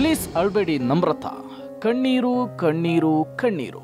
please ಅಳ್ಬೇಡಿ Namrata ಕಣ್ಣೀರು ಕಣ್ಣೀರು ಕಣ್ಣೀರು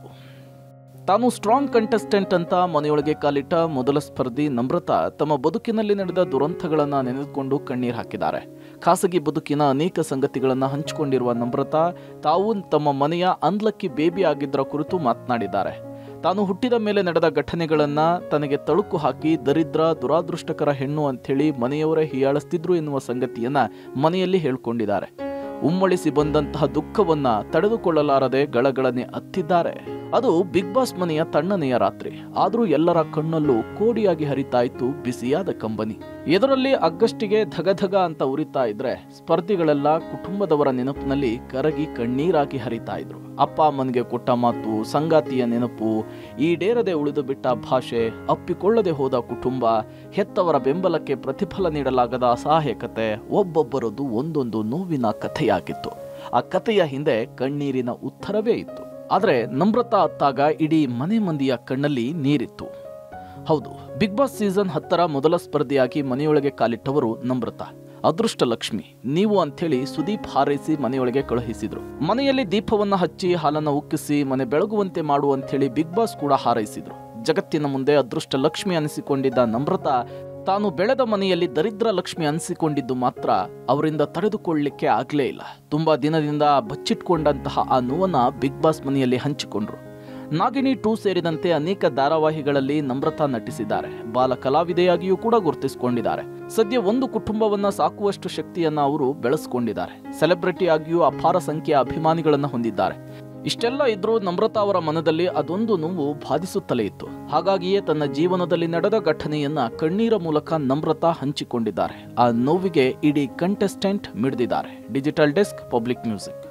ತಾನು ಸ್ಟ್ರಾಂಗ್ ಕಂಟೆಸ್ಟೆಂಟ್ ಅಂತ ಮನೆಯೊಳಗೆ ಕಾಲಿಟ್ಟ ಮೊದಲ ಸ್ಪರ್ಧಿ ನಮ್ರತಾ ತಮ್ಮ ಬದುಕಿನಲ್ಲಿ ನಡೆದ ದುರಂತಗಳನ್ನ ನೆನೆದುಕೊಂಡು ಕಣ್ಣೀರು ಹಾಕಿದ್ದಾರೆ ಖಾಸಗಿ ಬದುಕಿನ ಅನೇಕ ಸಂಗತಿಗಳನ್ನು ಹಂಚಿಕೊಂಡಿರುವ ನಮ್ರತಾ ತಾವು ತಮ್ಮ ಮನೆಯ ಅನ್ಲಕ್ಕಿ ಬೇಬಿ ಆಗಿದ್ದರ ಕುರಿತು ಮಾತನಾಡಿದ್ದಾರೆ ತಾನು ಹುಟ್ಟಿದ ಮೇಲೆ ನಡೆದ ಘಟನೆಗಳನ್ನ ತನಗೆ ತಳುಕು ಹಾಕಿ ದರಿದ್ರ ದುರಾದೃಷ್ಟಕರ ಹೆಣ್ಣು ಅಂಥೇಳಿ ಮನೆಯವರೇ ಹೀಯಾಳಿಸ್ತಿದ್ರು ಎನ್ನುವ ಸಂಗತಿಯನ್ನ ಮನೆಯಲ್ಲಿ ಹೇಳ್ಕೊಂಡಿದ್ದಾರೆ ಉಮ್ಮಳಿಸಿ ಬಂದಂತಹ ದುಃಖವನ್ನ ತಡೆದುಕೊಳ್ಳಲಾರದೆ ಗಳಗಳನೆ ಅತ್ತಿದ್ದಾರೆ ಅದು ಬಿಗ್ ಬಾಸ್ ಮನೆಯ ತಣ್ಣನೆಯ ರಾತ್ರಿ ಆದರೂ ಎಲ್ಲರ ಕಣ್ಣಲ್ಲೂ ಕೋಡಿಯಾಗಿ ಹರಿತಾ ಇತ್ತು ಬಿಸಿಯಾದ ಕಂಬನಿ ಎದುರಲ್ಲಿ ಅಗ್ಗಸ್ಟಿಗೆ ಧಗಧಗ ಅಂತ ಉರಿತಾ ಇದ್ರೆ ಸ್ಪರ್ಧಿಗಳೆಲ್ಲ ಕುಟುಂಬದವರ ನೆನಪಿನಲ್ಲಿ ಕರಗಿ ಕಣ್ಣೀರಾಗಿ ಹರಿತಾ ಇದ್ರು ಅಪ್ಪ ಅಮ್ಮನಿಗೆ ಕೊಟ್ಟ ಮಾತು ಸಂಗಾತಿಯ ನೆನಪು ಈಡೇರದೆ ಉಳಿದು ಬಿಟ್ಟ ಭಾಷೆ ಅಪ್ಪಿಕೊಳ್ಳದೆ ಹೋದ ಕುಟುಂಬ ಹೆತ್ತವರ ಬೆಂಬಲಕ್ಕೆ ಪ್ರತಿಫಲ ನೀಡಲಾಗದ ಅಸಹಾಯಕತೆ ಒಬ್ಬೊಬ್ಬರದು ಒಂದೊಂದು ನೋವಿನ ಕಥೆಯಾಗಿತ್ತು ಆ ಕಥೆಯ ಹಿಂದೆ ಕಣ್ಣೀರಿನ ಉತ್ತರವೇ ಇತ್ತು ಆದರೆ ನಮ್ರತಾ ಅತ್ತಾಗ ಇಡೀ ಮನೆ ಮಂದಿಯ ಕಣ್ಣಲ್ಲಿ ನೀರಿತ್ತು ಹೌದು ಬಿಗ್ ಬಾಸ್ ಸೀಸನ್ ಹತ್ತರ ಮೊದಲ ಸ್ಪರ್ಧಿಯಾಗಿ ಮನೆಯೊಳಗೆ ಕಾಲಿಟ್ಟವರು ನಮ್ರತಾ ಅದೃಷ್ಟ ಲಕ್ಷ್ಮಿ ನೀವು ಅಂಥೇಳಿ ಸುದೀಪ್ ಹಾರೈಸಿ ಮನೆಯೊಳಗೆ ಕಳುಹಿಸಿದ್ರು ಮನೆಯಲ್ಲಿ ದೀಪವನ್ನ ಹಚ್ಚಿ ಹಾಲನ್ನ ಉಕ್ಕಿಸಿ ಮನೆ ಬೆಳಗುವಂತೆ ಮಾಡು ಅಂಥೇಳಿ ಬಿಗ್ ಬಾಸ್ ಕೂಡ ಹಾರೈಸಿದ್ರು ಜಗತ್ತಿನ ಮುಂದೆ ಅದೃಷ್ಟ ಲಕ್ಷ್ಮಿ ಅನಿಸಿಕೊಂಡಿದ್ದ ನಮ್ರತಾ ತಾನು ಬೆಳೆದ ಮನೆಯಲ್ಲಿ ದರಿದ್ರ ಲಕ್ಷ್ಮಿ ಅನಿಸಿಕೊಂಡಿದ್ದು ಮಾತ್ರ ಅವರಿಂದ ತಡೆದುಕೊಳ್ಳಲಿಕ್ಕೆ ಆಗಲೇ ಇಲ್ಲ ತುಂಬಾ ದಿನದಿಂದ ಬಚ್ಚಿಟ್ಕೊಂಡಂತಹ ಆ ನೋವನ್ನ ಬಿಗ್ ಬಾಸ್ ಮನೆಯಲ್ಲಿ ಹಂಚಿಕೊಂಡ್ರು ನಾಗಿನಿ ಟೂ ಸೇರಿದಂತೆ ಅನೇಕ ಧಾರಾವಾಹಿಗಳಲ್ಲಿ ನಮ್ರತಾ ನಟಿಸಿದ್ದಾರೆ ಬಾಲ ಕಲಾವಿದೆಯಾಗಿಯೂ ಕೂಡ ಗುರುತಿಸಿಕೊಂಡಿದ್ದಾರೆ ಸದ್ಯ ಒಂದು ಕುಟುಂಬವನ್ನ ಸಾಕುವಷ್ಟು ಶಕ್ತಿಯನ್ನ ಅವರು ಬೆಳೆಸ್ಕೊಂಡಿದ್ದಾರೆ ಸೆಲೆಬ್ರಿಟಿ ಆಗಿಯೂ ಅಪಾರ ಸಂಖ್ಯೆಯ ಅಭಿಮಾನಿಗಳನ್ನ ಹೊಂದಿದ್ದಾರೆ ಇಷ್ಟೆಲ್ಲ ಇದ್ರೂ ನಮ್ರತಾ ಅವರ ಮನದಲ್ಲಿ ಅದೊಂದು ನೋವು ಬಾಧಿಸುತ್ತಲೇ ಇತ್ತು ಹಾಗಾಗಿಯೇ ತನ್ನ ಜೀವನದಲ್ಲಿ ನಡೆದ ಘಟನೆಯನ್ನ ಕಣ್ಣೀರ ಮೂಲಕ ನಮ್ರತಾ ಹಂಚಿಕೊಂಡಿದ್ದಾರೆ ಆ ನೋವಿಗೆ ಇಡೀ ಕಂಟೆಸ್ಟೆಂಟ್ ಮಿಡಿದಿದ್ದಾರೆ ಡಿಜಿಟಲ್ ಡೆಸ್ಕ್ ಪಬ್ಲಿಕ್ ಮ್ಯೂಸಿಕ್